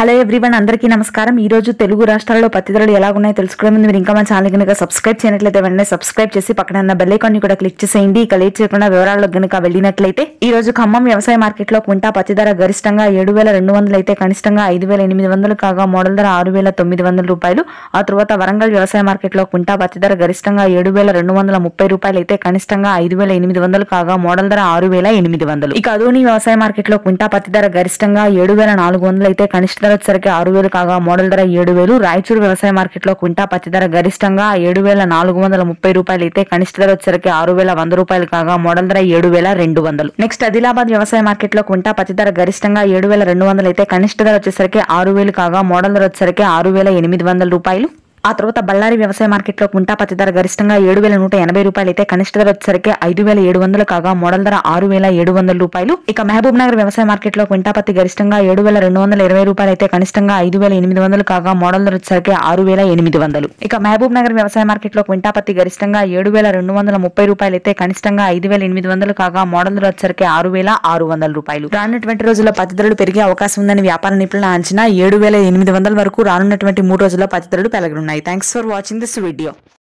hello everyone అందరికీ నమస్కారం ఈ రోజు తెలుగు రాష్ట్రాల్లో పత్తి ధరలు ఎలా ఉన్నాయో తెలుసుకునే ముందు మీరు ఇంకా మన ఛానల్ కనుక సబ్స్క్రైబ్ చేయనట్లయితే వెంటనే సబ్స్క్రైబ్ చేసి పక్కన ఉన్న బెల్ ఐకాన్ ని కూడా క్లిక్ చేసేయండి ఇక లేట్ చేయకుండా వివరాల్లో గనుక వెళ్ళినట్లయితే ఈ రోజు ఖమ్మం వ్యవసాయ మార్కెట్లో కుంటా పత్తి ధర గరిష్టంగా ఏడు వేల రెండు వందలు అయితే కనిష్టంగా ఐదు వేల ఎనిమిది వందలు కాగా మోడల్ ధర ఆరు వేల తొమ్మిది వందల రూపాయలు ఆ తర్వాత వరంగల్ వ్యవసాయ మార్కెట్లో కుంటా పత్తి ధర గరిష్టంగా ఏడు వేల రెండు వందల ముప్పై రూపాయలు అయితే కనిష్టంగా ఐదు వేల ఎనిమిది వందలు కాగా మోడల్ ధర ఆరు వేల ఎనిమిది వందలు ఇక అదోని వ్యవసాయ మార్కెట్లో కుంటా పత్తి ధర గరిష్టంగా ఏడు వేల నాలుగు వందలు అయితే కనిష్ట ధర వచ్చేసరికి ఆరు వేలు కాగా మోడల్ ధర ఏడు వేలు రాయచూరు వ్యవసాయ మార్కెట్లో కుంటా పత్తి ధర గరిష్టంగా ఏడు వేల నాలుగు వందల ముప్పై రూపాయలు అయితే కనిష్ట ధర వచ్చేసరికి ఆరు వేల వంద రూపాయలు కాగా మోడల్ ధర ఏడు వేల రెండు వందలు నెక్స్ట్ ఆదిలాబాద్ వ్యవసాయ మార్కెట్లో కుంటా పత్తి ధర గరిష్టంగా ఏడు వేల రెండు వందలు అయితే కనిష్ట ధర వచ్చేసరికి ఆరు వేలు కాగా మోడల్ ధర వచ్చేసరికి ఆరు వేల ఎనిమిది వందల రూపాయలు ఆ తర్వాత బళ్ళారి వ్యవసాయ మార్కెట్లో కుంటా పత్తి ధర గరిష్టంగా ఏడు వేల నూట ఎనభై రూపాయలు అయితే కనిష్ట ధర వచ్చేసరికి ఐదు వేల ఏడు వందలు కాగా మోడల్ ధర ఆరు వేల ఏడు వందల రూపాయలు ఇక మహబూబ్ నగర్ వ్యవసాయ మార్కెట్లో కుంటా పత్తి గరిష్టంగా ఏడు వేల రెండు వందల ఇరవై రూపాయలు అయితే కనిష్టంగా ఐదు వేల ఎనిమిది వందలు కాగా మోడల్ ధర వచ్చేసరికి ఆరు వేల ఎనిమిది వందలు ఇక మహబూబ్ నగర్ వ్యవసాయ మార్కెట్లో కుంటా పత్తి గరిష్టంగా ఏడు వేల రెండు వందల ముప్పై రూపాయలు అయితే కనిష్టంగా ఐదు వేల ఎనిమిది వందలు కాగా మోడల్ ధర వచ్చేసరికి ఆరు వేల ఆరు వందల రూపాయలు రానున్నటువంటి రోజుల్లో పత్తి ధరలు పెరిగే అవకాశం ఉందని వ్యాపార నిపుణుల అంచనా ఏడు వేల ఎనిమిది వందల వరకు రానున్నటువంటి మూడు రోజుల్లో పత్తి ధరలు పెరగనున్నాయి thanks for watching this video